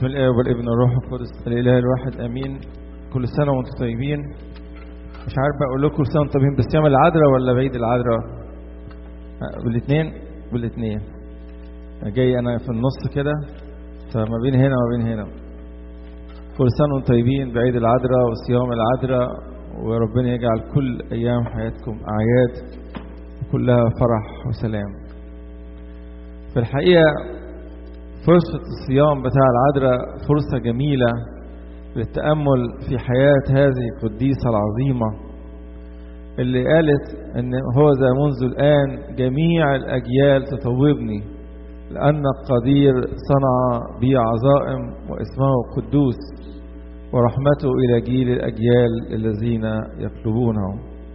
بسم الله والابن والروح القدس الاله الواحد امين كل سنه وانتم طيبين مش عارف اقول لكم كل سنه وانتم طيبين بصيام العذراء ولا بعيد العذراء بالاثنين بالاثنين جاي انا في النص كده فما بين هنا وما بين هنا كل سنه وانتم طيبين بعيد العذراء وصيام العذراء وربنا يجعل كل ايام حياتكم اعياد كلها فرح وسلام في الحقيقه فرصة الصيام بتاع العذراء فرصة جميلة للتأمل في حياة هذه القديسة العظيمة اللي قالت ان هو ذا منذ الآن جميع الأجيال تطوبني لأن القدير صنع بي عظائم واسمه قدوس ورحمته إلى جيل الأجيال الذين يطلبونه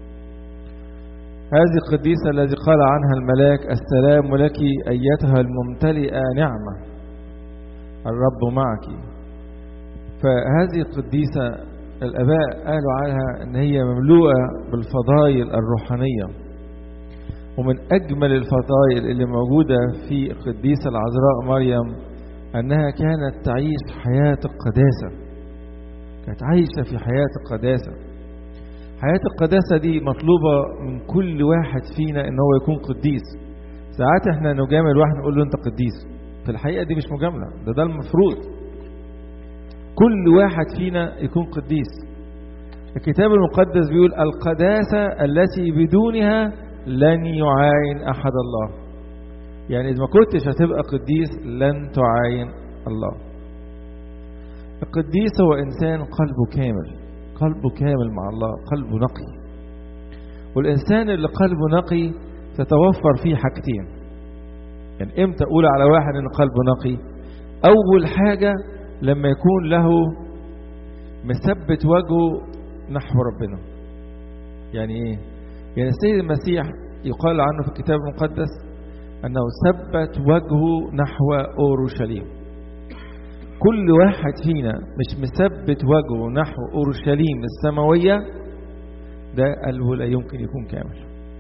هذه القديسة الذي قال عنها الملاك السلام لك أيتها الممتلئة نعمة الرب معك فهذه القديسة الآباء قالوا عنها أن هي مملوءة بالفضائل الروحانية ومن أجمل الفضائل اللي موجودة في القديسة العذراء مريم أنها كانت تعيش حياة القداسة كانت عايشة في حياة القداسة حياة القداسة دي مطلوبة من كل واحد فينا ان هو يكون قديس ساعات احنا نجامل واحد نقول له انت قديس في الحقيقة دي مش مجاملة ده ده المفروض كل واحد فينا يكون قديس الكتاب المقدس بيقول القداسة التي بدونها لن يعاين أحد الله يعني إذا ما كنتش هتبقى قديس لن تعاين الله القديس هو إنسان قلبه كامل قلبه كامل مع الله قلبه نقي والإنسان اللي قلبه نقي تتوفر فيه حاجتين يعني امتى اقول على واحد ان قلبه نقي اول حاجة لما يكون له مثبت وجهه نحو ربنا يعني ايه يعني السيد المسيح يقال عنه في الكتاب المقدس انه ثبت وجهه نحو اورشليم كل واحد فينا مش مثبت وجهه نحو اورشليم السماويه ده قلبه لا يمكن يكون كامل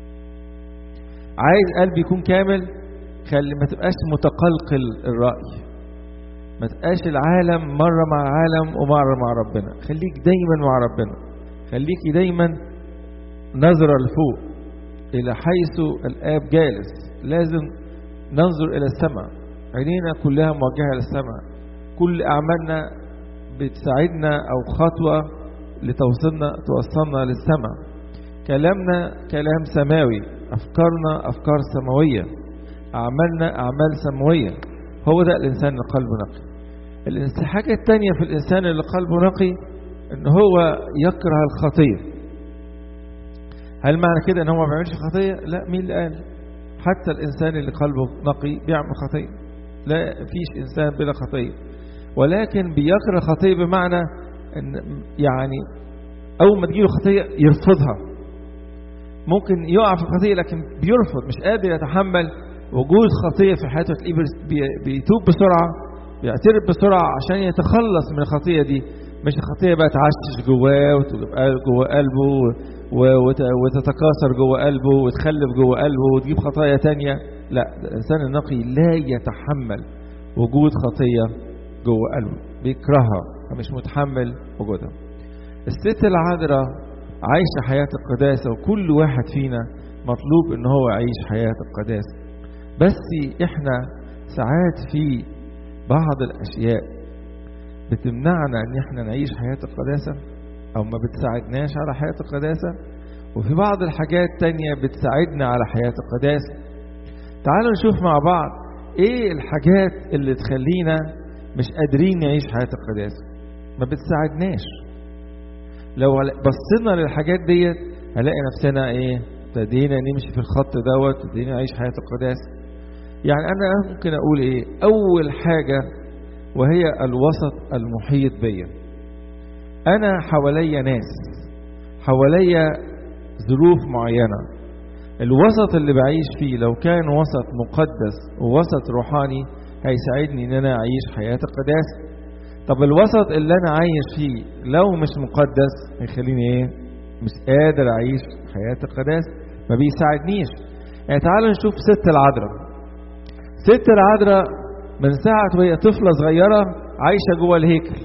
عايز قلب يكون كامل خلي ما تبقاش متقلقل الرأي ما تبقاش العالم مرة مع العالم ومرة مع ربنا خليك دايما مع ربنا خليك دايما نظرة لفوق إلى حيث الآب جالس لازم ننظر إلى السماء عينينا كلها موجهة للسماء كل أعمالنا بتساعدنا أو خطوة لتوصلنا توصلنا للسماء كلامنا كلام سماوي أفكارنا أفكار سماوية أعمالنا أعمال سماوية هو ده الإنسان اللي قلبه نقي الحاجة التانية في الإنسان اللي قلبه نقي إن هو يكره الخطية هل معنى كده إن هو ما بيعملش خطية؟ لا مين اللي قال؟ حتى الإنسان اللي قلبه نقي بيعمل خطية لا فيش إنسان بلا خطية ولكن بيكره خطية بمعنى إن يعني أول ما تجيله خطية يرفضها ممكن يقع في خطية لكن بيرفض مش قادر يتحمل وجود خطية في حياته تلاقيه بيتوب بسرعة بيعترف بسرعة عشان يتخلص من الخطية دي مش الخطية بقى تعشش جواه وتبقى جوه قلبه وتتكاثر جوه قلبه وتخلف جوه قلبه وتجيب خطايا تانية لا الإنسان النقي لا يتحمل وجود خطية جوه قلبه بيكرهها فمش متحمل وجودها الست العذراء عايشة حياة القداسة وكل واحد فينا مطلوب ان هو يعيش حياة القداسة بس احنا ساعات في بعض الاشياء بتمنعنا ان احنا نعيش حياة القداسة او ما بتساعدناش على حياة القداسة وفي بعض الحاجات تانية بتساعدنا على حياة القداسة تعالوا نشوف مع بعض ايه الحاجات اللي تخلينا مش قادرين نعيش حياة القداسة ما بتساعدناش لو بصينا للحاجات ديت هنلاقي نفسنا ايه ابتدينا نمشي في الخط دوت ابتدينا نعيش حياة القداسة يعني انا ممكن اقول ايه اول حاجة وهي الوسط المحيط بيا انا حواليا ناس حواليا ظروف معينة الوسط اللي بعيش فيه لو كان وسط مقدس ووسط روحاني هيساعدني ان انا اعيش حياة القداسة طب الوسط اللي انا عايش فيه لو مش مقدس هيخليني ايه مش قادر اعيش حياة القداسة ما بيساعدنيش يعني تعالوا نشوف ست العذراء ست العذراء من ساعة وهي طفلة صغيرة عايشة جوه الهيكل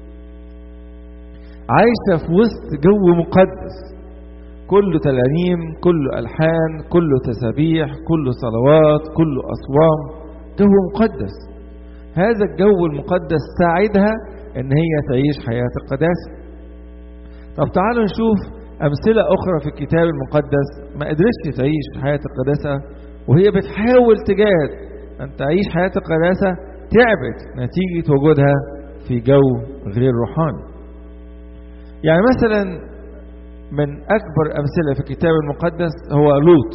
عايشة في وسط جو مقدس كله تلانيم كله ألحان كله تسابيح كله صلوات كله أصوام جو مقدس هذا الجو المقدس ساعدها ان هي تعيش حياة القداسة طب تعالوا نشوف أمثلة أخرى في الكتاب المقدس ما قدرتش تعيش حياة القداسة وهي بتحاول تجاهد أن تعيش حياة القداسة تعبت نتيجة وجودها في جو غير روحاني يعني مثلا من أكبر أمثلة في الكتاب المقدس هو لوط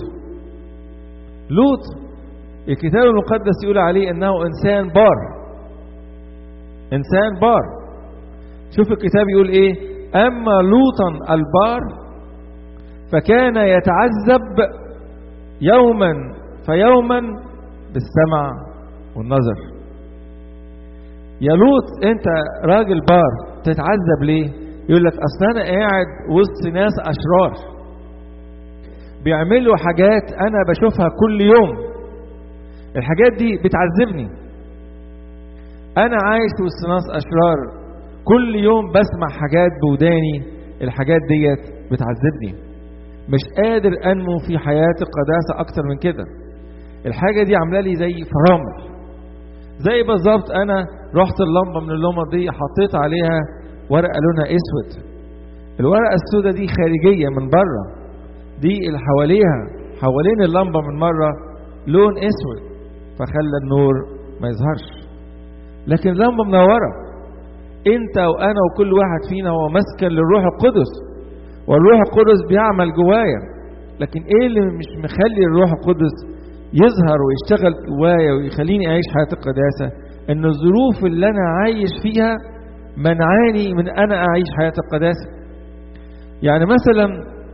لوط الكتاب المقدس يقول عليه أنه إنسان بار إنسان بار شوف الكتاب يقول إيه أما لوطا البار فكان يتعذب يوما فيوما بالسمع والنظر يا لوط انت راجل بار تتعذب ليه يقول لك اصل انا قاعد وسط ناس اشرار بيعملوا حاجات انا بشوفها كل يوم الحاجات دي بتعذبني انا عايش وسط ناس اشرار كل يوم بسمع حاجات بوداني الحاجات ديت بتعذبني مش قادر انمو في حياة القداسة اكتر من كده الحاجة دي عاملة لي زي فرامل زي بالظبط انا رحت اللمبة من اللمبة دي حطيت عليها ورقة لونها اسود الورقة السوداء دي خارجية من بره دي اللي حواليها حوالين اللمبة من مرة لون اسود فخلى النور ما يظهرش لكن اللمبة منورة انت وانا وكل واحد فينا هو مسكن للروح القدس والروح القدس بيعمل جوايا لكن ايه اللي مش مخلي الروح القدس يظهر ويشتغل جوايا ويخليني اعيش حياه القداسه ان الظروف اللي انا عايش فيها منعاني من انا اعيش حياه القداسه يعني مثلا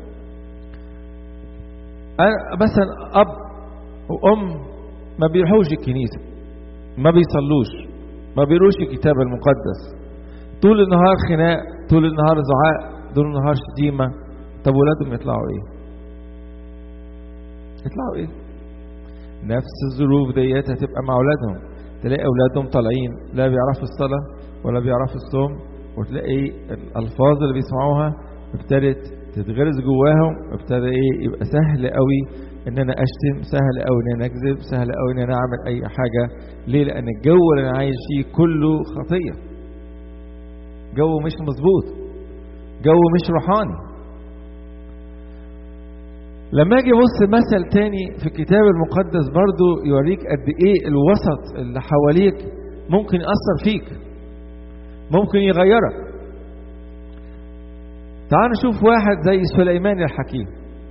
أنا مثلا اب وام ما بيروحوش الكنيسه ما بيصلوش ما بيقروش الكتاب المقدس طول النهار خناق طول النهار زعاق طول النهار شتيمه طب ولادهم يطلعوا ايه يطلعوا ايه نفس الظروف ديت هتبقى مع اولادهم تلاقي اولادهم طالعين لا بيعرفوا الصلاه ولا بيعرفوا الصوم وتلاقي الالفاظ اللي بيسمعوها ابتدت تتغرز جواهم ابتدى ايه يبقى سهل قوي ان انا اشتم سهل قوي ان انا اكذب سهل قوي ان انا اعمل اي حاجه ليه لان الجو اللي انا عايش فيه كله خطيه جو مش مظبوط جو مش روحاني لما اجي ابص مثل تاني في الكتاب المقدس برضو يوريك قد ايه الوسط اللي حواليك ممكن يأثر فيك ممكن يغيرك تعال نشوف واحد زي سليمان الحكيم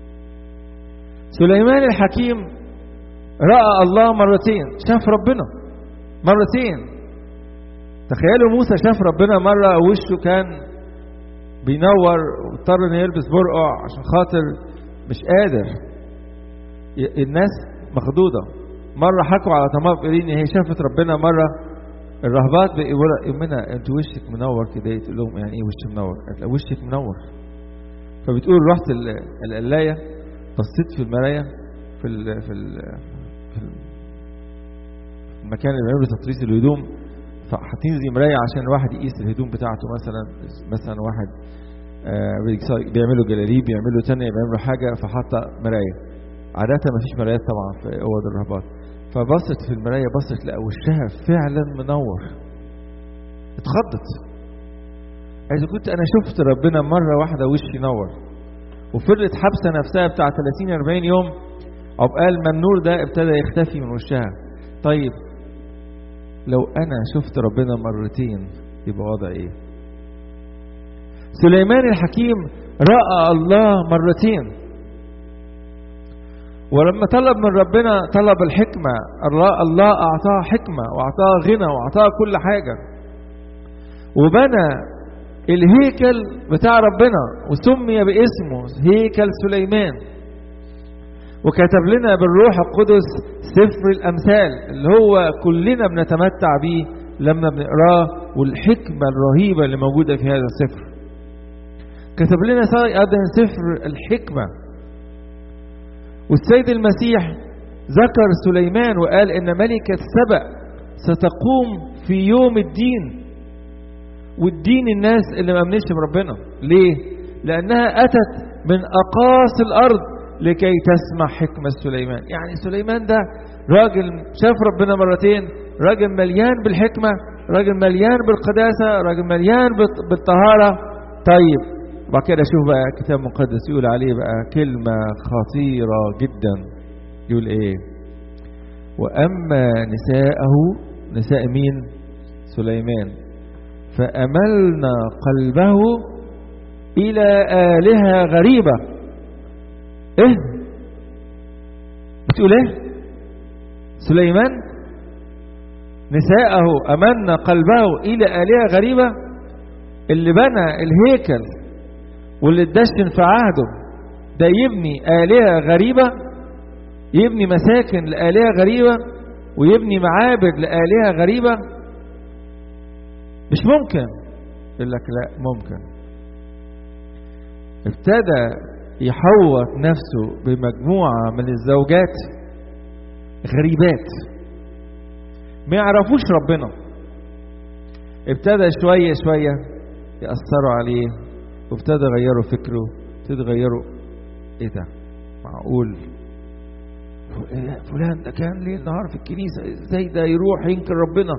سليمان الحكيم رأى الله مرتين شاف ربنا مرتين تخيلوا موسى شاف ربنا مرة وشه كان بينور واضطر انه يلبس برقع عشان خاطر مش قادر الناس مخضوضة مرة حكوا على تمام قايلين هي شافت ربنا مرة الرهبات بيقولوا يمنا انت وشك منور كده تقول لهم يعني ايه وشي منور؟ قالت لا وشك منور فبتقول رحت القلاية بصيت في المراية في ال في ال في المكان اللي بيعملوا تطريز الهدوم فحاطين زي مراية عشان الواحد يقيس الهدوم بتاعته مثلا مثلا واحد بيعملوا جلاليب بيعملوا تانية بيعملوا حاجة فحاطة مراية عادة ما فيش مرايات طبعا في أوض الرهبات فبصت في المراية بصت لقى وشها فعلا منور اتخضت إذا كنت أنا شفت ربنا مرة واحدة وشي نور وفضلت حابسة نفسها بتاع 30 40 يوم عقبال ما النور ده ابتدى يختفي من وشها طيب لو أنا شفت ربنا مرتين يبقى وضع إيه؟ سليمان الحكيم رأى الله مرتين ولما طلب من ربنا طلب الحكمة الله أعطاه حكمة وأعطاه غنى وأعطاه كل حاجة وبنى الهيكل بتاع ربنا وسمي باسمه هيكل سليمان وكتب لنا بالروح القدس سفر الأمثال اللي هو كلنا بنتمتع بيه لما بنقراه والحكمة الرهيبة اللي موجودة في هذا السفر كتب لنا أيضا سفر الحكمة والسيد المسيح ذكر سليمان وقال إن ملكة سبأ ستقوم في يوم الدين وتدين الناس اللي ما امنتش بربنا ليه لانها اتت من اقاصي الارض لكي تسمع حكمة سليمان يعني سليمان ده راجل شاف ربنا مرتين راجل مليان بالحكمة راجل مليان بالقداسة راجل مليان بالطهارة طيب وبعد كده شوف بقى الكتاب المقدس يقول عليه بقى كلمة خطيرة جدا يقول ايه واما نساءه نساء مين سليمان فاملنا قلبه الى الهه غريبه ايه بتقول ايه سليمان نساءه املنا قلبه الى الهه غريبه اللي بنى الهيكل واللي اتدشن في عهده ده يبني الهه غريبه يبني مساكن لآلهة غريبة ويبني معابد لآلهة غريبة مش ممكن يقول لك لا ممكن ابتدى يحوط نفسه بمجموعة من الزوجات غريبات ما يعرفوش ربنا ابتدى شوية شوية يأثروا عليه وابتدى يغيروا فكره ابتدى يغيروا ايه ده معقول فلان ده كان ليل نهار في الكنيسة ازاي ده يروح ينكر ربنا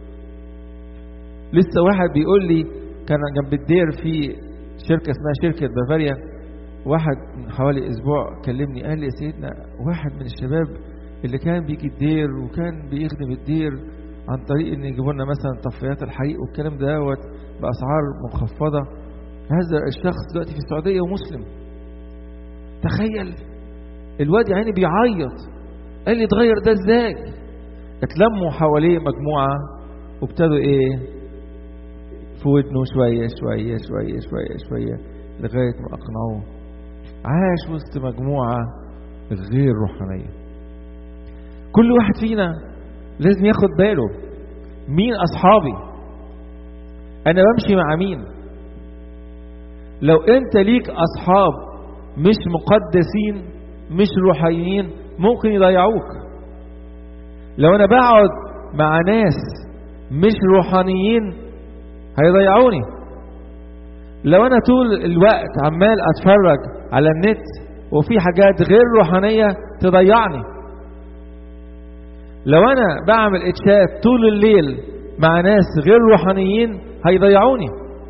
لسه واحد بيقول لي كان جنب الدير في شركة اسمها شركة بافاريا واحد من حوالي اسبوع كلمني قال لي يا سيدنا واحد من الشباب اللي كان بيجي الدير وكان بيخدم الدير عن طريق ان يجيبوا لنا مثلا طفايات الحريق والكلام دوت باسعار منخفضه هذا الشخص دلوقتي في السعوديه ومسلم تخيل الواد يا عيني بيعيط قال لي اتغير ده ازاي اتلموا حواليه مجموعه وابتدوا ايه في ودنه شويه شويه شويه شويه شويه لغايه ما اقنعوه عاش وسط مجموعه غير روحانيه كل واحد فينا لازم ياخد باله مين اصحابي انا بمشي مع مين لو انت ليك اصحاب مش مقدسين مش روحانيين ممكن يضيعوك لو انا بقعد مع ناس مش روحانيين هيضيعوني لو انا طول الوقت عمال اتفرج على النت وفي حاجات غير روحانيه تضيعني لو انا بعمل اتشات طول الليل مع ناس غير روحانيين هيضيعوني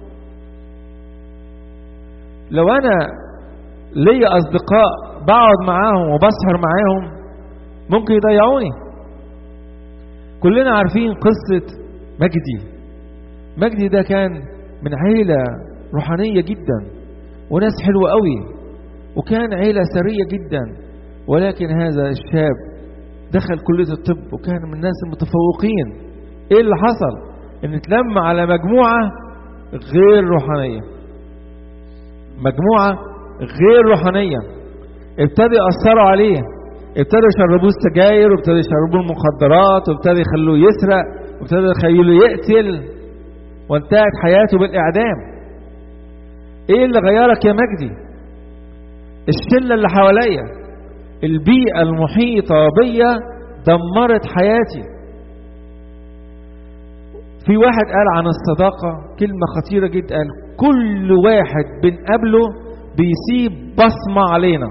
لو انا ليا اصدقاء بقعد معاهم وبسهر معاهم ممكن يضيعوني كلنا عارفين قصة مجدي مجدي ده كان من عيلة روحانية جدا وناس حلوة قوي وكان عيلة سرية جدا ولكن هذا الشاب دخل كلية الطب وكان من الناس المتفوقين ايه اللي حصل ان اتلم على مجموعة غير روحانية مجموعة غير روحانية ابتدوا يأثروا عليه ابتدوا يشربوه السجاير وابتدوا يشربوه المخدرات وابتدوا يخلوه يسرق وابتدوا يخلوه يقتل وانتهت حياته بالإعدام ايه اللي غيرك يا مجدي الشلة اللي حواليا البيئة المحيطة بيا دمرت حياتي في واحد قال عن الصداقة كلمة خطيرة جدا قال كل واحد بنقابله بيسيب بصمة علينا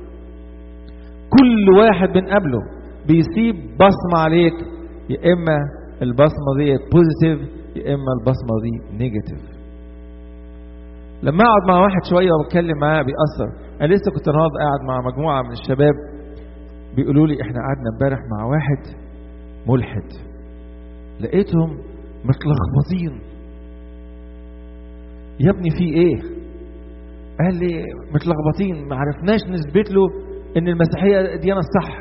كل واحد بنقابله بيسيب بصمة عليك يا إما البصمة دي بوزيتيف يا إما البصمة دي نيجاتيف لما أقعد مع واحد شوية وأتكلم معاه بيأثر أنا لسه كنت النهارده قاعد مع مجموعة من الشباب بيقولوا لي إحنا قعدنا امبارح مع واحد ملحد لقيتهم متلخبطين يا ابني في ايه قال لي متلخبطين ما عرفناش نثبت له ان المسيحيه ديانه الصح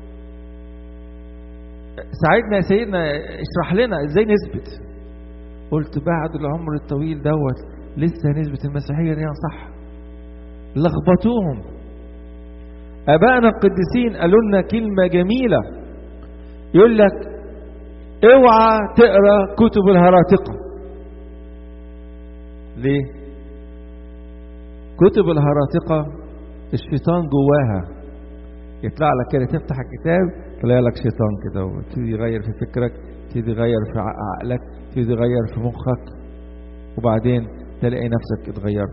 ساعدنا يا سيدنا اشرح لنا ازاي نثبت قلت بعد العمر الطويل دوت لسه نثبت المسيحيه ديانه صح لخبطوهم ابائنا القديسين قالوا لنا كلمه جميله يقول لك اوعى تقرا كتب الهراطقه ليه كتب الهراطقه الشيطان جواها يطلع لك كده تفتح الكتاب تلاقي لك شيطان كده وتبتدي يغير في فكرك تبتدي يغير في عقلك تبتدي يغير في مخك وبعدين تلاقي نفسك اتغيرت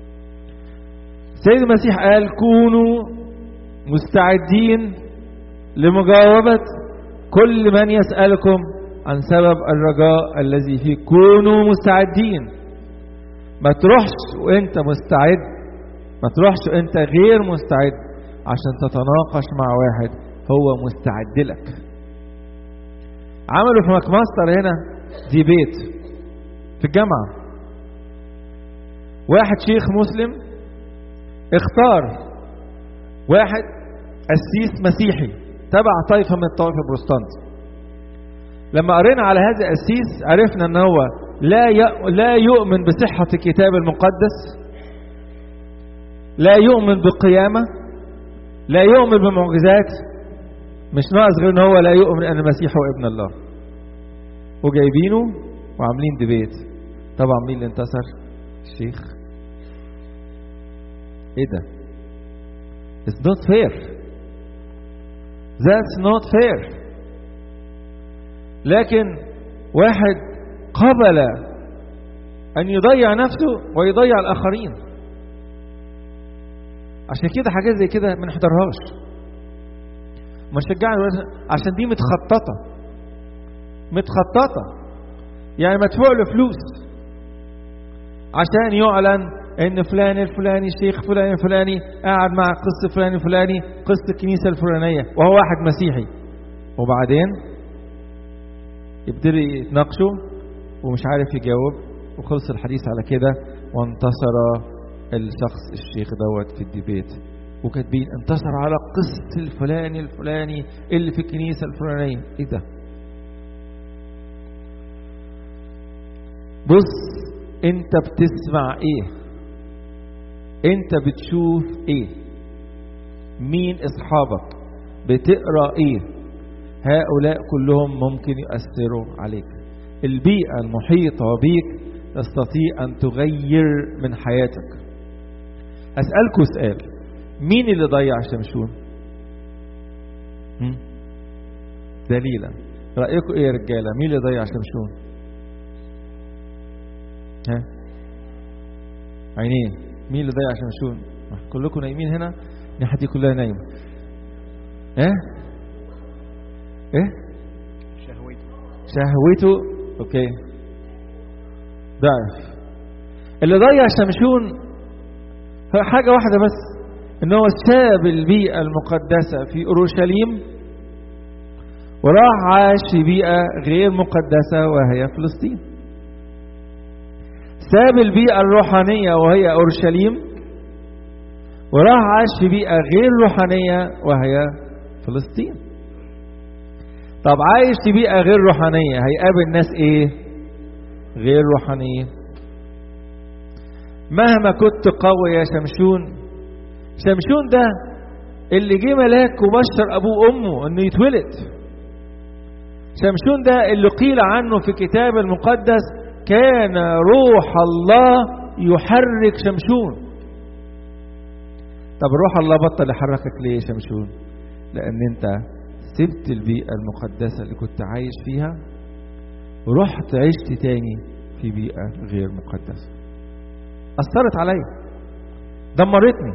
سيد المسيح قال كونوا مستعدين لمجاوبة كل من يسألكم عن سبب الرجاء الذي فيه كونوا مستعدين ما تروحش وانت مستعد ما تروحش وانت غير مستعد عشان تتناقش مع واحد هو مستعد لك عملوا في مكماستر هنا ديبيت في الجامعة واحد شيخ مسلم اختار واحد قسيس مسيحي تبع طائفة من الطوائف البروتستانت لما قرينا على هذا القسيس عرفنا ان هو لا لا يؤمن بصحة الكتاب المقدس لا يؤمن بقيامة لا يؤمن بمعجزات مش ناقص غير ان هو لا يؤمن ان المسيح هو ابن الله وجايبينه وعاملين ديبيت طبعا مين اللي انتصر الشيخ ايه ده It's not fair That's not fair لكن واحد قبل أن يضيع نفسه ويضيع الآخرين عشان كده حاجات زي كده ما نحضرهاش ما نشجعش عشان دي متخططة متخططة يعني مدفوع له فلوس عشان يعلن ان فلان الفلاني الشيخ فلان الفلاني قاعد مع قصة فلان الفلاني قصة الكنيسة الفلانية وهو واحد مسيحي وبعدين يبتدي يتناقشوا ومش عارف يجاوب وخلص الحديث على كده وانتصر الشخص الشيخ دوت في الديبيت وكاتبين انتصر على قصة الفلاني الفلاني اللي في الكنيسة الفلانية ايه ده بص انت بتسمع ايه انت بتشوف ايه مين اصحابك بتقرا ايه هؤلاء كلهم ممكن يؤثروا عليك البيئة المحيطة بيك تستطيع أن تغير من حياتك أسألكوا سؤال مين اللي ضيع شمشون هم؟ دليلا رأيكم ايه يا رجالة مين اللي ضيع شمشون ها عينين مين اللي ضيع شمشون كلكم نايمين هنا الناحية دي كلها نايمة ايه ايه شهوته شهوته اوكي ضعف اللي ضيع شمشون هو حاجة واحدة بس ان هو ساب البيئة المقدسة في اورشليم وراح عاش في بيئة غير مقدسة وهي فلسطين ساب البيئة الروحانية وهي اورشليم وراح عاش في بيئة غير روحانية وهي فلسطين طب عايش في بيئة غير روحانية هيقابل ناس ايه غير روحانيين مهما كنت قوي يا شمشون شمشون ده اللي جه ملاك وبشر ابوه وامه انه يتولد شمشون ده اللي قيل عنه في الكتاب المقدس كان روح الله يحرك شمشون طب روح الله بطل يحركك ليه يا شمشون لان انت سبت البيئة المقدسة اللي كنت عايش فيها ورحت عشت تاني في بيئة غير مقدسة أثرت عليا دمرتني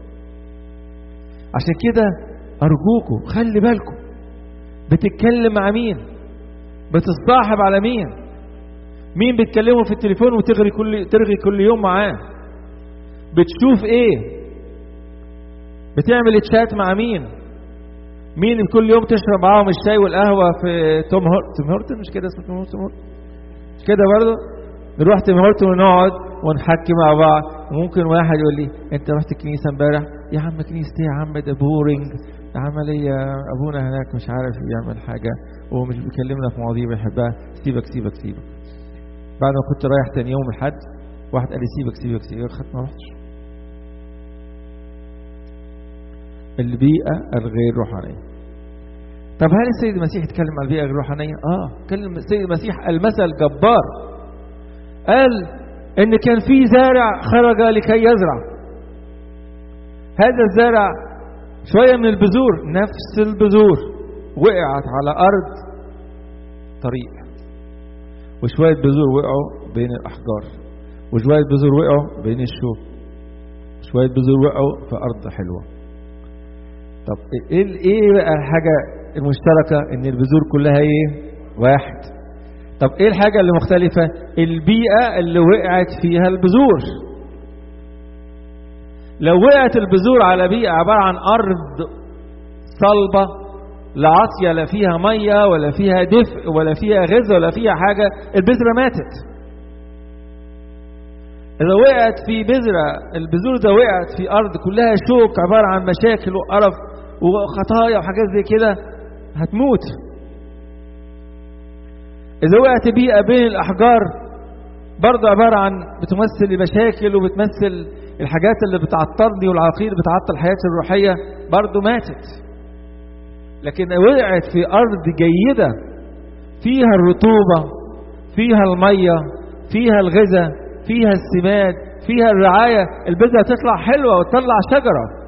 عشان كده أرجوكم خلي بالكم بتتكلم مع مين بتصاحب على مين مين بتكلمه في التليفون وتغري كل ترغي كل يوم معاه بتشوف ايه بتعمل تشات مع مين مين كل يوم تشرب معاهم الشاي والقهوة في توم هورتن توم هورتن مش كده اسمه توم هورتن مش كده برضه نروح توم هورتن ونقعد ونحكي مع بعض وممكن واحد يقول لي انت رحت الكنيسة امبارح يا عم كنيستي يا عم ده بورينج ده عملية ابونا هناك مش عارف يعمل حاجة ومش بيكلمنا في مواضيع بيحبها سيبك سيبك سيبك بعد ما كنت رايح تاني يوم الحد واحد قال لي سيبك سيبك سيبك خدت ما رحتش البيئة الغير روحانية طب هل السيد المسيح يتكلم عن البيئة الغير روحانية؟ اه كلم السيد المسيح المثل جبار قال ان كان في زارع خرج لكي يزرع هذا الزارع شوية من البذور نفس البذور وقعت على أرض طريق وشوية بذور وقعوا بين الأحجار وشوية بذور وقعوا بين الشوك شوية بذور وقعوا في أرض حلوة طب ايه ايه بقى الحاجة المشتركة ان البذور كلها ايه واحد طب ايه الحاجة اللي مختلفة البيئة اللي وقعت فيها البذور لو وقعت البذور على بيئة عبارة عن أرض صلبة لا عاصية لا فيها مية ولا فيها دفء ولا فيها غذاء ولا فيها حاجة البذرة ماتت إذا وقعت في بذرة البذور ده وقعت في أرض كلها شوك عبارة عن مشاكل وقرف وخطايا وحاجات زي كده هتموت إذا وقعت بيئة بين الأحجار برضه عبارة عن بتمثل المشاكل وبتمثل الحاجات اللي بتعطلني والعقيد بتعطل حياتي الروحية برضه ماتت لكن وقعت في أرض جيدة فيها الرطوبة فيها المية فيها الغذاء فيها السماد فيها الرعاية البذرة تطلع حلوة وتطلع شجرة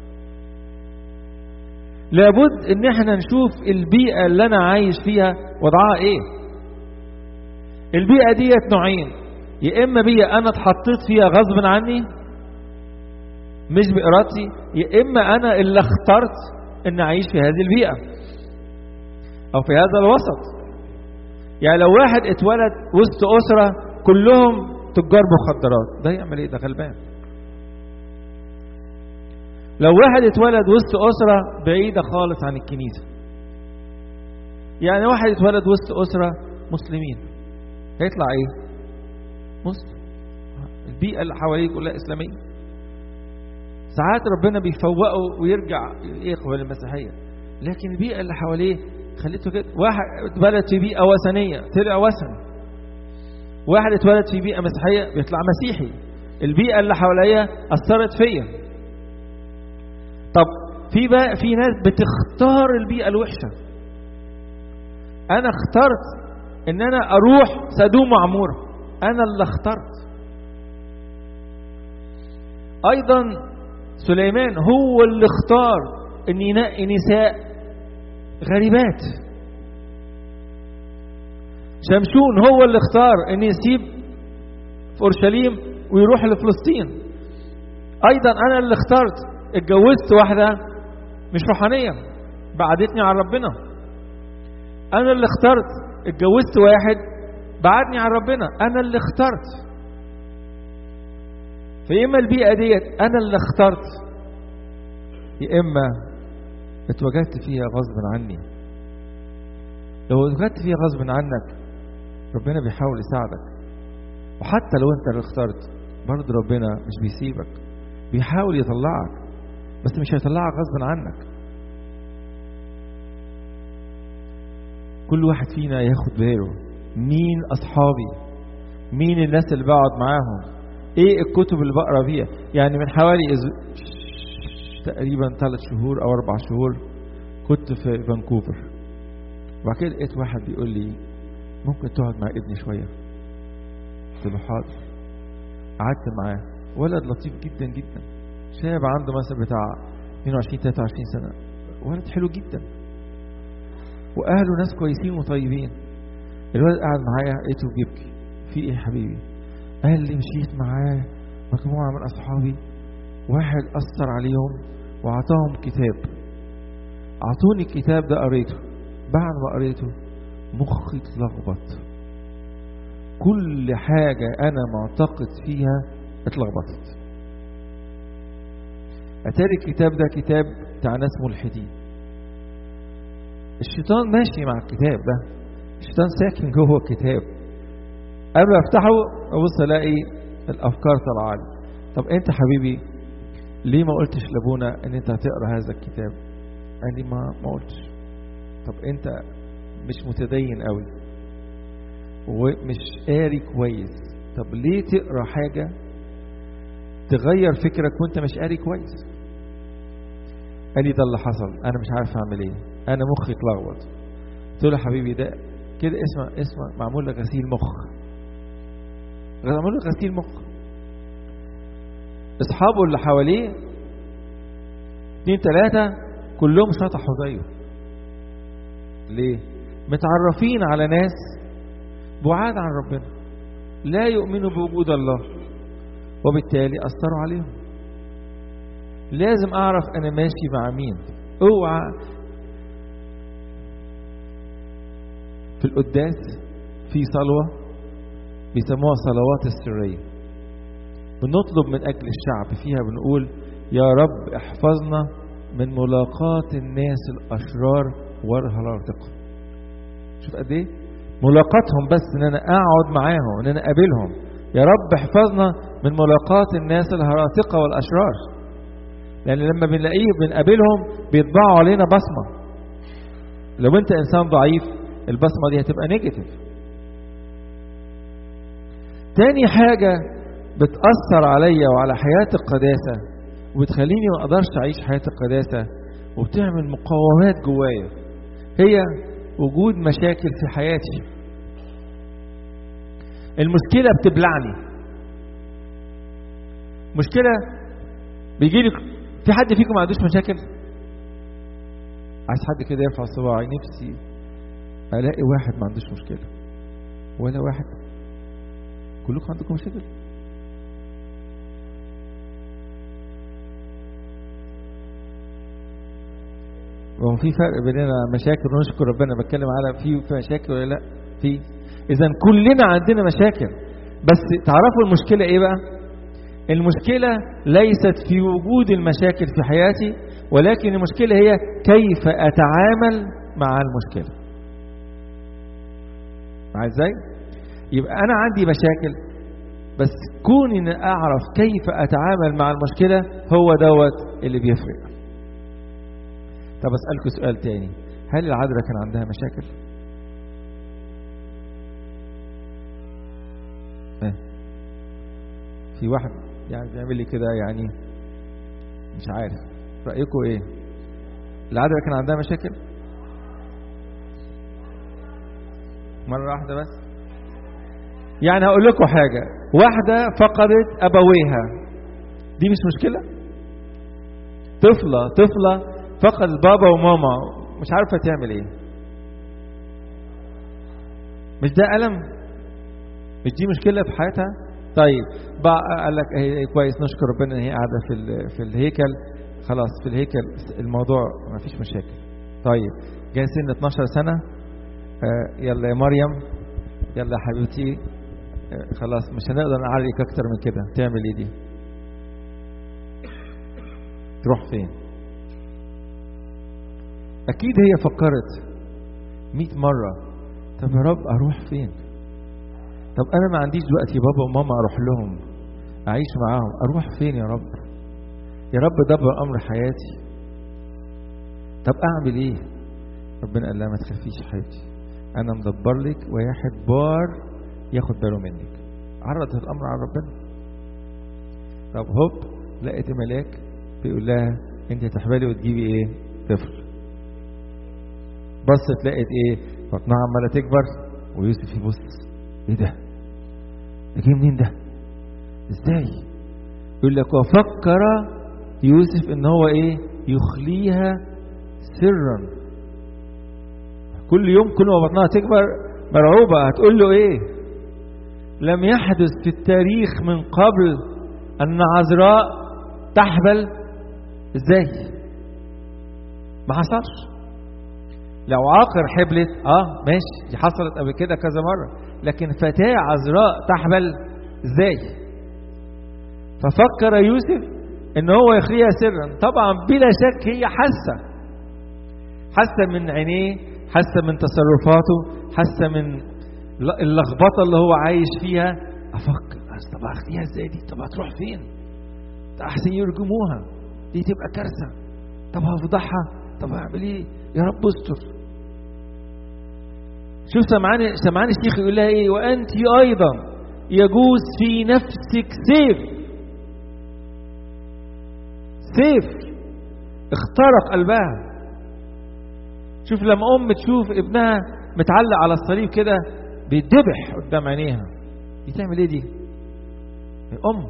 لابد ان احنا نشوف البيئة اللي انا عايش فيها وضعها ايه البيئة ديت نوعين يا اما بيئة انا اتحطيت فيها غصب عني مش بارادتي يا اما انا اللي اخترت ان اعيش في هذه البيئة او في هذا الوسط يعني لو واحد اتولد وسط اسرة كلهم تجار مخدرات ده يعمل ايه ده غلبان لو واحد اتولد وسط أسرة بعيدة خالص عن الكنيسة يعني واحد اتولد وسط أسرة مسلمين هيطلع ايه مسلم البيئة اللي حواليه كلها إسلامية ساعات ربنا بيفوقه ويرجع يقبل المسيحية لكن البيئة اللي حواليه خليته كده واحد اتولد في بيئة وثنية طلع وثن واحد اتولد في بيئة مسيحية بيطلع مسيحي البيئة اللي حواليا أثرت فيا طب في بقى في ناس بتختار البيئة الوحشة أنا اخترت إن أنا أروح سدوم وعمورة أنا اللي اخترت أيضا سليمان هو اللي اختار إن ينقي نساء غريبات شمشون هو اللي اختار ان يسيب في اورشليم ويروح لفلسطين ايضا انا اللي اخترت اتجوزت واحده مش روحانيه بعدتني عن ربنا انا اللي اخترت اتجوزت واحد بعدني عن ربنا انا اللي اخترت فيا اما البيئه ديت انا اللي اخترت يا اما اتوجدت فيها غصب عني لو اتوجدت فيها غصب عنك ربنا بيحاول يساعدك وحتى لو انت اللي اخترت برضه ربنا مش بيسيبك بيحاول يطلعك بس مش هيطلعك غصب عنك كل واحد فينا ياخد باله مين اصحابي مين الناس اللي بقعد معاهم ايه الكتب اللي بقرا فيها يعني من حوالي إز... تقريبا ثلاث شهور او اربع شهور كنت في فانكوفر وبعد كده لقيت واحد بيقول لي ممكن تقعد مع ابني شويه قلت له حاضر قعدت معاه ولد لطيف جدا جدا شاب عنده مثلا بتاع 22 23 سنه ولد حلو جدا واهله ناس كويسين وطيبين الولد قعد معايا لقيته بيبكي في ايه يا حبيبي قال لي مشيت معاه مجموعه من اصحابي واحد اثر عليهم واعطاهم كتاب اعطوني الكتاب ده قريته بعد ما قريته مخي اتلخبط كل حاجة أنا معتقد فيها اتلخبطت أتاري الكتاب ده كتاب بتاع ناس ملحدين الشيطان ماشي مع الكتاب ده الشيطان ساكن جوه الكتاب قبل ما افتحه ابص الاقي الافكار طالعه لي طب انت حبيبي ليه ما قلتش لابونا ان انت هتقرا هذا الكتاب قال لي ما ما قلتش طب انت مش متدين قوي ومش قاري كويس طب ليه تقرا حاجه تغير فكرك وانت مش قاري كويس قال لي ده اللي حصل انا مش عارف اعمل ايه انا مخي اتلخبط قلت له حبيبي ده كده اسمع اسمع معمول لك غسيل مخ معمول لك غسيل مخ اصحابه اللي حواليه اتنين تلاتة كلهم شطحوا زيه ليه متعرفين على ناس بعاد عن ربنا لا يؤمنوا بوجود الله وبالتالي أثروا عليهم لازم أعرف أنا ماشي مع مين اوعى في القداس في صلوة بيسموها صلوات السرية بنطلب من أجل الشعب فيها بنقول يا رب احفظنا من ملاقاة الناس الأشرار والهراطقة شوف قد إيه ملاقاتهم بس إن أنا أقعد معاهم إن أنا أقابلهم يا رب احفظنا من ملاقاة الناس الهراطقة والأشرار لأن لما بنلاقيه بنقابلهم بيطبعوا علينا بصمة لو أنت إنسان ضعيف البصمة دي هتبقى نيجاتيف تاني حاجة بتأثر عليا وعلى حياة القداسة وبتخليني ما أقدرش أعيش حياة القداسة وبتعمل مقاومات جوايا هي وجود مشاكل في حياتي المشكلة بتبلعني مشكلة بيجي لك في حد فيكم ما عندوش مشاكل عايز حد كده يرفع صباعي نفسي الاقي واحد ما عندوش مشكله ولا واحد كلكم عندكم مشاكل وهو في فرق بيننا مشاكل ونشكر ربنا بتكلم على في مشاكل ولا لا في اذا كلنا عندنا مشاكل بس تعرفوا المشكله ايه بقى المشكله ليست في وجود المشاكل في حياتي ولكن المشكله هي كيف اتعامل مع المشكله معايا ازاي يبقى انا عندي مشاكل بس كوني ان اعرف كيف اتعامل مع المشكله هو دوت اللي بيفرق طب اسالكم سؤال تاني هل العذراء كان عندها مشاكل اه. في واحد يعني بيعمل لي كده يعني مش عارف رايكم ايه العذراء كان عندها مشاكل مرة واحدة بس يعني هقول لكم حاجة واحدة فقدت أبويها دي مش مشكلة طفلة طفلة فقدت بابا وماما مش عارفة تعمل ايه مش ده ألم مش دي مشكلة في حياتها طيب بقى قال لك ايه كويس نشكر ربنا ان هي قاعدة في في الهيكل خلاص في الهيكل الموضوع ما فيش مشاكل طيب جاي سن 12 سنة آه يلا يا مريم يلا يا حبيبتي آه خلاص مش هنقدر نعريك اكتر من كده تعمل ايه دي تروح فين اكيد هي فكرت مئة مرة طب يا رب اروح فين طب انا ما عنديش دلوقتي بابا وماما اروح لهم اعيش معاهم اروح فين يا رب يا رب دبر امر حياتي طب اعمل ايه ربنا قال لها ما تخافيش حبيبتي انا مدبر لك واحد بار ياخد باله منك عرضت الامر على ربنا طب هوب لقيت ملاك بيقول لها انت هتحبلي وتجيبي ايه طفل بصت لقيت ايه بطنها عماله تكبر ويوسف يبص ايه ده ده جه منين ده ازاي يقول لك وفكر يوسف ان هو ايه يخليها سرا كل يوم كل ما بطنها تكبر مرعوبة هتقول له ايه لم يحدث في التاريخ من قبل ان عذراء تحبل ازاي ما حصلش لو عاقر حبلت اه ماشي دي حصلت قبل كده كذا مرة لكن فتاة عذراء تحبل ازاي ففكر يوسف ان هو يخليها سرا طبعا بلا شك هي حاسه حاسه من عينيه حاسه من تصرفاته حاسه من اللخبطه اللي هو عايش فيها افكر طب اخليها ازاي دي طب هتروح فين ده احسن يرجموها دي تبقى كارثه طب هفضحها طب اعمل ايه يا رب استر شوف سمعان سمعان الشيخ يقول لها ايه وانت ايضا يجوز في نفسك سيف سيف اخترق قلبها شوف لما ام تشوف ابنها متعلق على الصليب كده بيتذبح قدام عينيها دي تعمل ايه دي ام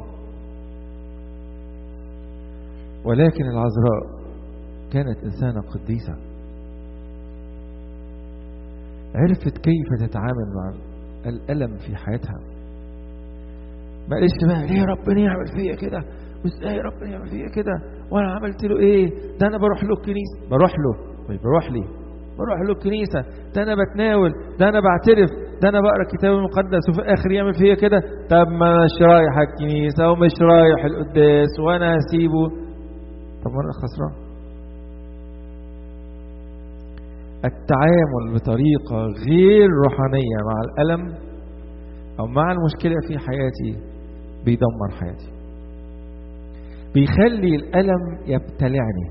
ولكن العذراء كانت انسانه قديسه عرفت كيف تتعامل مع الالم في حياتها ما قالش بقى ليه ربنا يعمل فيا كده وازاي ربنا يعمل فيا كده وانا عملت له ايه ده انا بروح له الكنيسه بروح له مش بروح لي بروح له الكنيسه ده انا بتناول ده انا بعترف ده انا بقرا الكتاب المقدس وفي الاخر يعمل فيا كده طب ما مش رايح الكنيسه ومش رايح القداس وانا هسيبه طب ما انا خسران التعامل بطريقة غير روحانية مع الألم أو مع المشكلة في حياتي بيدمر حياتي بيخلي الألم يبتلعني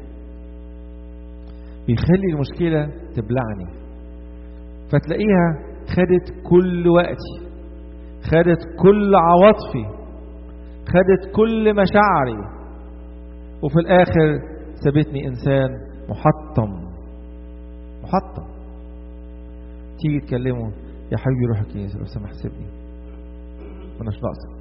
بيخلي المشكلة تبلعني فتلاقيها خدت كل وقتي خدت كل عواطفي خدت كل مشاعري وفي الآخر سابتني إنسان محطم محطم تيجي تكلمه يا حبيبي روح الكنيسة لو سمحت سيبني ماناش ناقصة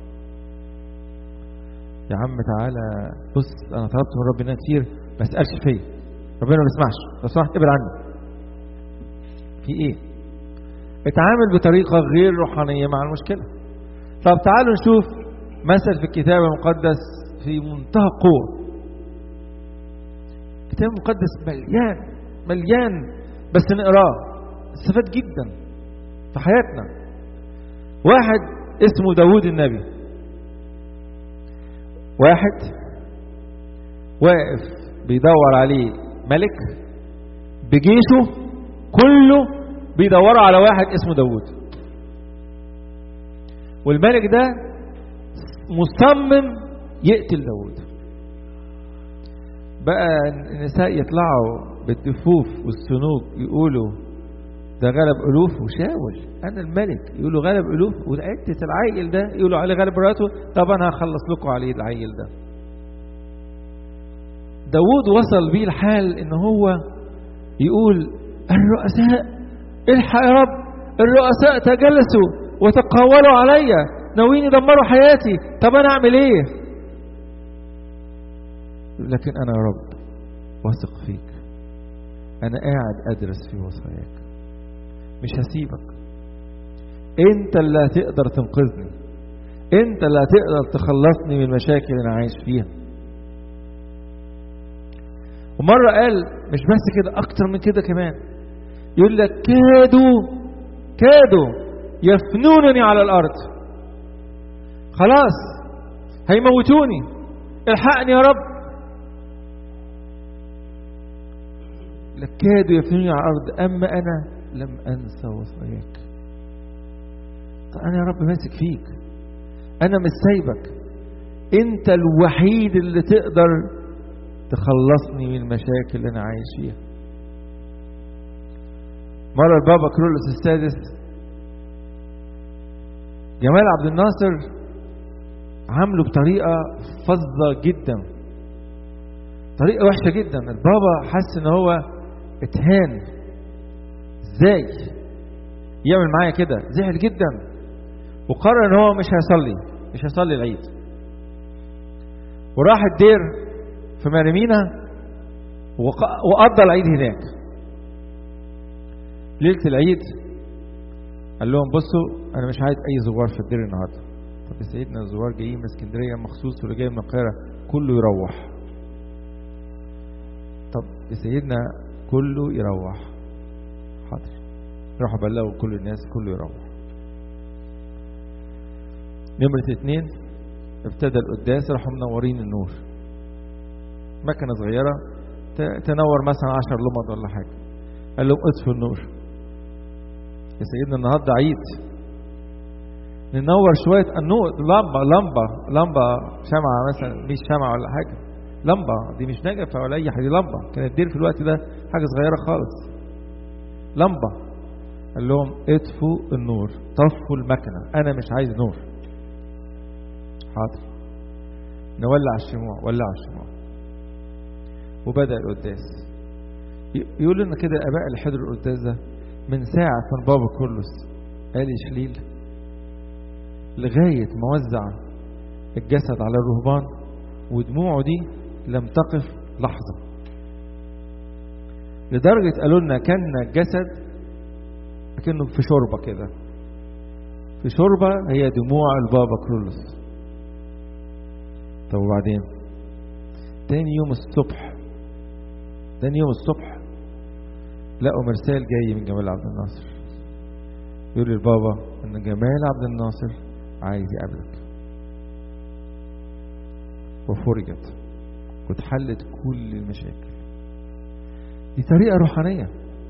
يا عم تعالى بص انا طلبت من ربنا كتير ما اسالش فيا ربنا ما بيسمعش لو سمحت ابعد عني في ايه اتعامل بطريقة غير روحانية مع المشكلة طب تعالوا نشوف مثل في الكتاب المقدس في منتهى القوة الكتاب المقدس مليان مليان بس نقراه استفاد جدا في حياتنا واحد اسمه داود النبي واحد واقف بيدور عليه ملك بجيشه كله بيدوروا على واحد اسمه داود والملك ده مصمم يقتل داود بقى النساء يطلعوا بالدفوف والسنوك يقولوا ده غلب ألوف وشاول أنا الملك يقولوا غلب ألوف وعدة العيل ده يقولوا عليه غلب مراته طب أنا هخلص لكم عليه العيل ده داود وصل بيه الحال إن هو يقول الرؤساء الحق يا رب الرؤساء تجلسوا وتقاولوا عليا ناويين يدمروا حياتي طب أنا أعمل إيه لكن أنا يا رب واثق فيك أنا قاعد أدرس في وصاياك مش هسيبك أنت اللي هتقدر تنقذني أنت اللي هتقدر تخلصني من المشاكل اللي أنا عايش فيها ومرة قال مش بس كده أكتر من كده كمان يقول لك كادوا كادوا يفنونني على الأرض خلاص هيموتوني الحقني يا رب كادوا يفنوني على الأرض أما أنا لم أنسى وصاياك أنا يا رب ماسك فيك أنا مش سايبك أنت الوحيد اللي تقدر تخلصني من المشاكل اللي أنا عايش فيها مرة البابا كرولوس السادس جمال عبد الناصر عامله بطريقة فظة جدا طريقة وحشة جدا البابا حس ان هو اتهان ازاي يعمل معايا كده زعل جدا وقرر ان هو مش هيصلي مش هيصلي العيد وراح الدير في مريمينا وقضى العيد هناك ليلة العيد قال لهم بصوا انا مش عايز اي زوار في الدير النهارده طب سيدنا الزوار جايين من اسكندريه مخصوص واللي جاي من القاهره كله يروح طب سيدنا كله يروح حاضر راحوا بلغوا كل الناس كله يروح نمرة اتنين ابتدى القداس راحوا منورين النور مكنة صغيرة تنور مثلا عشر لمض ولا حاجة قال لهم اطفوا النور يا سيدنا النهارده عيد ننور شوية النور لمبة لمبة لمبة شمعة مثلا مش شمعة ولا حاجة لمبة دي مش نجفة ولا أي حاجة دي لمبة كانت الدير في الوقت ده حاجة صغيرة خالص لمبة قال لهم اطفوا النور طفوا المكنة أنا مش عايز نور حاضر نولع الشموع ولعوا الشموع وبدأ القداس يقول لنا كده الآباء اللي حضروا القداس ده من ساعة من بابا كرولوس قال شليل لغاية ما وزع الجسد على الرهبان ودموعه دي لم تقف لحظة لدرجة قالوا لنا كان الجسد كأنه في شوربة كده في شوربة هي دموع البابا كرولوس طب وبعدين تاني يوم الصبح تاني يوم الصبح لقوا مرسال جاي من جمال عبد الناصر يقول للبابا ان جمال عبد الناصر عايز يقابلك وفرجت واتحلت كل المشاكل دي طريقة روحانية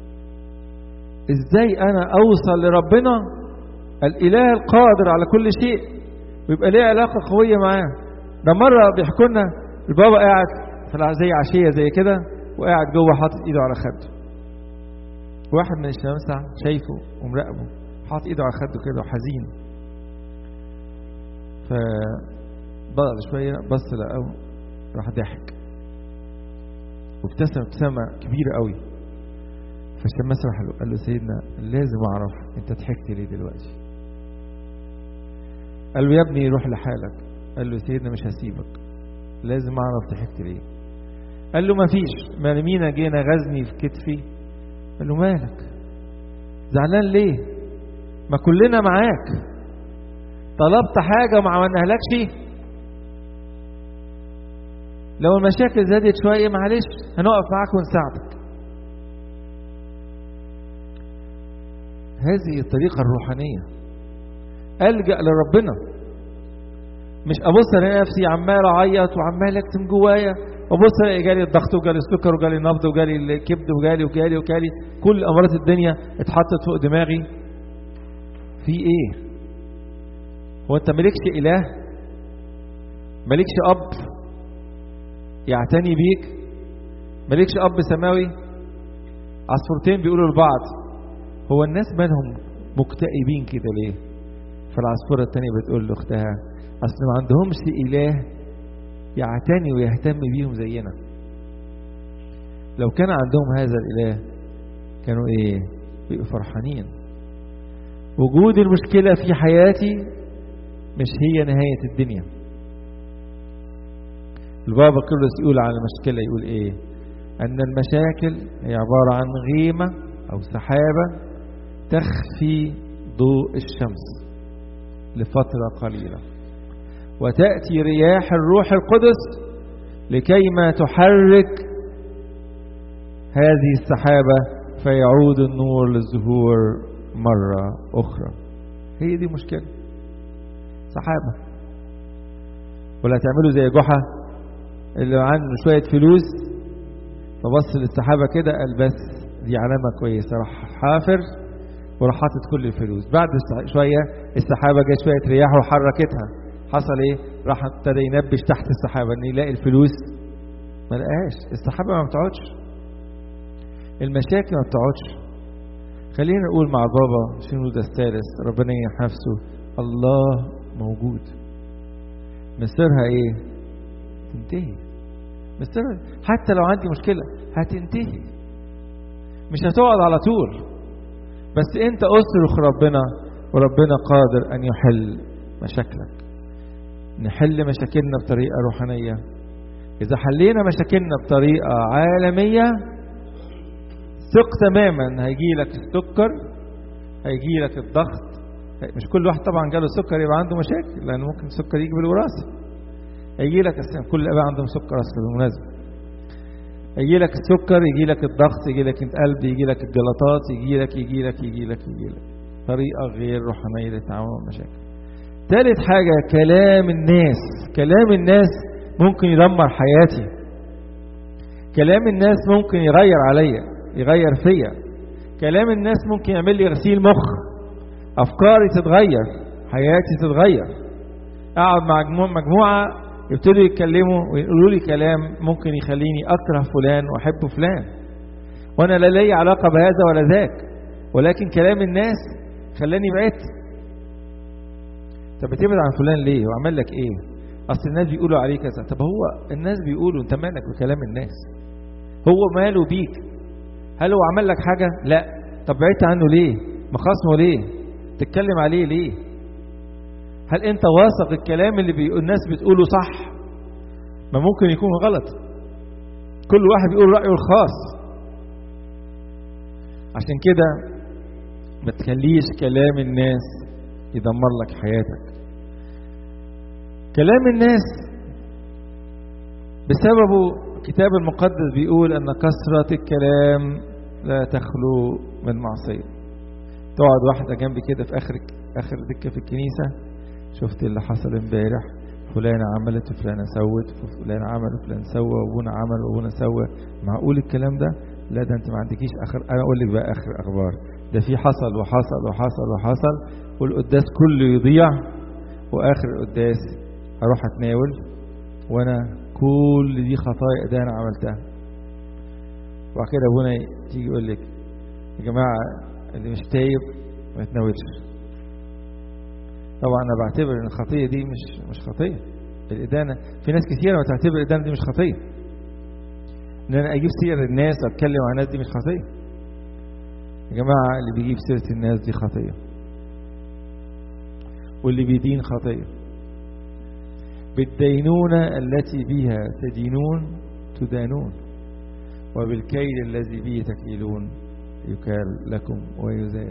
ازاي انا اوصل لربنا الاله القادر على كل شيء ويبقى ليه علاقة قوية معاه ده مرة بيحكوا لنا البابا قاعد في زي عشية زي كده وقاعد جوه حاطط ايده على خده واحد من الشمامسة شايفه ومراقبه حاطط ايده على خده كده وحزين فبعد شوية بص لقاه راح ضحك وابتسم ابتسامة كبيرة قوي فالشماس راح له قال له سيدنا لازم اعرف انت ضحكت ليه دلوقتي قال له يا ابني روح لحالك قال له سيدنا مش هسيبك لازم اعرف ضحكت ليه قال له ما فيش ما مينا جينا غزني في كتفي قال له مالك زعلان ليه ما كلنا معاك طلبت حاجة وما عملناهلكش لو المشاكل زادت شوية معلش هنقف معاك ونساعدك هذه الطريقة الروحانية ألجأ لربنا مش أبص ألاقي نفسي عمال أعيط وعمال أكتم جوايا وأبص ألاقي جالي الضغط وجالي السكر وجالي النبض وجالي الكبد وجالي وجالي وجالي كل أمراض الدنيا اتحطت فوق دماغي في إيه؟ هو أنت مالكش إله؟ مالكش أب يعتني بيك؟ مالكش أب سماوي؟ عصفورتين بيقولوا لبعض هو الناس مالهم مكتئبين كده ليه؟ فالعصفورة التانية بتقول لأختها أصل ما عندهمش إله يعتني ويهتم بيهم زينا لو كان عندهم هذا الإله كانوا إيه؟ بيبقوا فرحانين وجود المشكلة في حياتي مش هي نهاية الدنيا البابا كرولوس يقول على المشكلة يقول إيه؟ أن المشاكل هي عبارة عن غيمة أو سحابة تخفي ضوء الشمس لفترة قليلة وتأتي رياح الروح القدس لكيما تحرك هذه السحابة فيعود النور للظهور مرة أخرى هي دي مشكلة سحابة ولا تعملوا زي جحا اللي عنده شوية فلوس فبص للسحابة كده قال بس دي علامة كويسة راح حافر وراح حاطط كل الفلوس بعد شوية السحابة جت شوية رياح وحركتها حصل ايه راح ابتدى ينبش تحت السحابة ان يلاقي الفلوس ما لقاش السحابة ما بتقعدش المشاكل ما بتقعدش خلينا نقول مع بابا شنودة الثالث ربنا يرحم نفسه الله موجود مصيرها ايه تنتهي مصيرها حتى لو عندي مشكلة هتنتهي مش هتقعد على طول بس انت اصرخ ربنا وربنا قادر ان يحل مشاكلك نحل مشاكلنا بطريقة روحانية إذا حلينا مشاكلنا بطريقة عالمية ثق تماما هيجي لك السكر هيجي لك الضغط مش كل واحد طبعا جاله سكر يبقى عنده مشاكل لأن ممكن السكر يجي بالوراثة هيجي لك كل الآباء عندهم سكر أصلا بالمناسبة يجي لك السكر يجي لك الضغط يجي لك القلب يجي لك الجلطات يجي لك يجي لك يجي لك يجي لك طريقة غير روحانية للتعامل مع المشاكل ثالث حاجة كلام الناس كلام الناس ممكن يدمر حياتي كلام الناس ممكن يغير عليا يغير فيا كلام الناس ممكن يعمل لي غسيل مخ أفكاري تتغير حياتي تتغير أقعد مع مجموعة يبتدوا يتكلموا ويقولوا لي كلام ممكن يخليني أكره فلان وأحب فلان وأنا لا لي علاقة بهذا ولا ذاك ولكن كلام الناس خلاني بعدت طب بتبعد عن فلان ليه وعمل لك ايه اصل الناس بيقولوا عليه كذا طب هو الناس بيقولوا انت مالك بكلام الناس هو ماله بيك هل هو عمل لك حاجة لا طب بعدت عنه ليه مخاصمه ليه تتكلم عليه ليه هل انت واثق الكلام اللي بيقول الناس بتقوله صح ما ممكن يكون غلط كل واحد بيقول رأيه الخاص عشان كده ما تخليش كلام الناس يدمر لك حياتك كلام الناس بسببه الكتاب المقدس بيقول أن كثرة الكلام لا تخلو من معصية تقعد واحدة جنبي كده في آخر آخر دكة في الكنيسة شفت اللي حصل امبارح فلانة عملت وفلانة سوت وفلان عمل وفلان سوى وابونا عمل وابونا سوى معقول الكلام ده؟ لا ده انت ما عندكيش اخر انا اقول لك بقى اخر اخبار ده في حصل وحصل وحصل وحصل والقداس كله يضيع واخر القداس اروح اتناول وانا كل دي خطايا ده انا عملتها وبعد كده ابونا تيجي يقول لك يا جماعه اللي مش تايب ما يتناولش طبعا انا بعتبر ان الخطيه دي مش مش خطيه الادانه في ناس كثيره بتعتبر الادانه دي مش خطيه ان انا اجيب سيره الناس واتكلم عن الناس دي مش خطيه يا جماعه اللي بيجيب سيره الناس دي خطيه واللي بيدين خطيه بالدينونة التي بها تدينون تدانون وبالكيل الذي به تكيلون يكال لكم ويزاد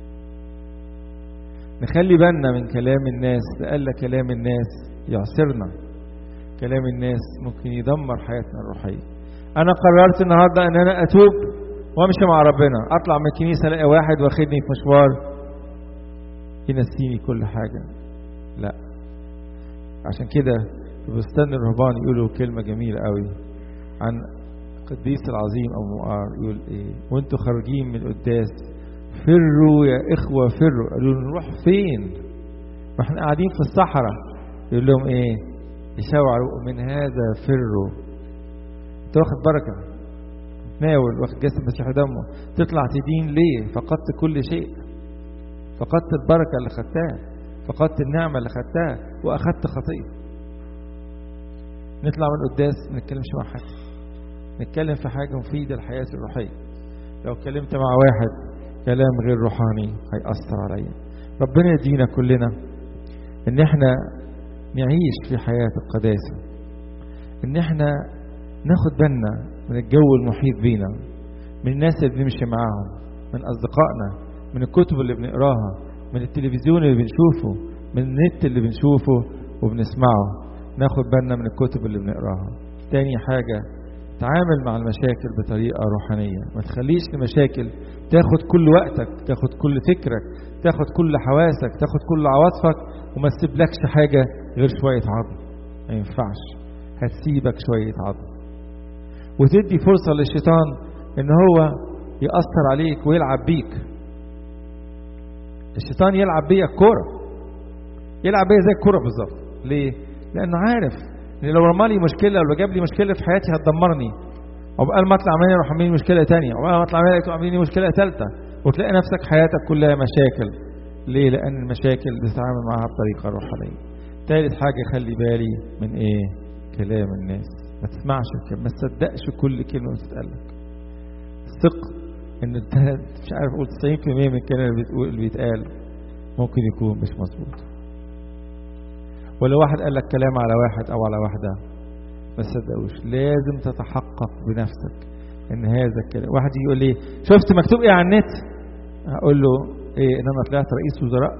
نخلي بالنا من كلام الناس لألا كلام الناس يعصرنا كلام الناس ممكن يدمر حياتنا الروحية أنا قررت النهاردة أن أنا أتوب وأمشي مع ربنا أطلع من الكنيسة ألاقي واحد واخدني في مشوار ينسيني كل حاجة لا عشان كده في بستان الرهبان يقولوا كلمة جميلة قوي عن القديس العظيم أبو مقار يقول إيه وانتوا خارجين من القداس فروا يا إخوة فروا قالوا له نروح فين واحنا قاعدين في الصحراء يقول لهم إيه يشاوروا من هذا فروا انت واخد بركة تناول واخد جسد المسيح دمه تطلع تدين ليه فقدت كل شيء فقدت البركة اللي خدتها فقدت النعمة اللي خدتها وأخدت خطية نطلع من القداس ما نتكلمش مع حد نتكلم في حاجة مفيدة للحياة الروحية لو اتكلمت مع واحد كلام غير روحاني هيأثر عليا ربنا يدينا كلنا ان احنا نعيش في حياة القداسة ان احنا ناخد بالنا من الجو المحيط بينا من الناس اللي بنمشي معاهم من اصدقائنا من الكتب اللي بنقراها من التلفزيون اللي بنشوفه من النت اللي بنشوفه وبنسمعه ناخد بالنا من الكتب اللي بنقراها تاني حاجة تعامل مع المشاكل بطريقة روحانية ما تخليش المشاكل تاخد كل وقتك تاخد كل فكرك تاخد كل حواسك تاخد كل عواطفك وما تسيبلكش حاجة غير شوية عظم ما ينفعش هتسيبك شوية عظم وتدي فرصة للشيطان ان هو يأثر عليك ويلعب بيك الشيطان يلعب بيا الكورة يلعب بيا زي الكورة بالظبط ليه؟ لأنه عارف ان لو رمالي مشكلة ولا جاب لي مشكلة في حياتي هتدمرني عقبال ما اطلع منها يروح عاملين مشكلة تانية عقبال ما اطلع منها يروح عاملين مشكلة تالتة وتلاقي نفسك حياتك كلها مشاكل ليه؟ لأن المشاكل بتتعامل معاها بطريقة روحانية تالت حاجة خلي بالي من ايه؟ كلام الناس ما تسمعش الكلام ما تصدقش كل كلمة بتتقالك ثق ان انت مش عارف اقول 90% من الكلام اللي بتقول اللي بيتقال ممكن يكون مش مظبوط ولو واحد قال لك كلام على واحد او على واحده ما تصدقوش لازم تتحقق بنفسك ان هذا الكلام واحد يقول لي شفت مكتوب ايه على النت هقول له ايه ان انا طلعت رئيس وزراء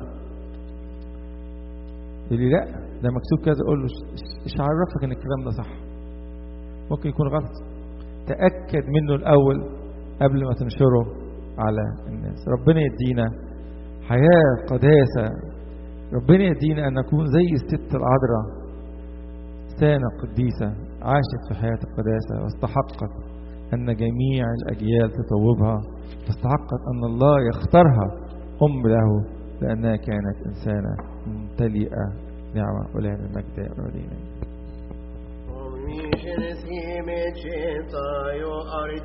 يقول لي لا ده مكتوب كذا اقول له ايش عرفك ان الكلام ده صح ممكن يكون غلط تاكد منه الاول قبل ما تنشره على الناس ربنا يدينا حياة قداسة ربنا يدينا أن نكون زي الست العذراء سانة قديسة عاشت في حياة القداسة واستحقت أن جميع الأجيال تطوبها واستحقت أن الله يختارها أم له لأنها كانت إنسانة ممتلئة نعمة ولها المجد يا أولينا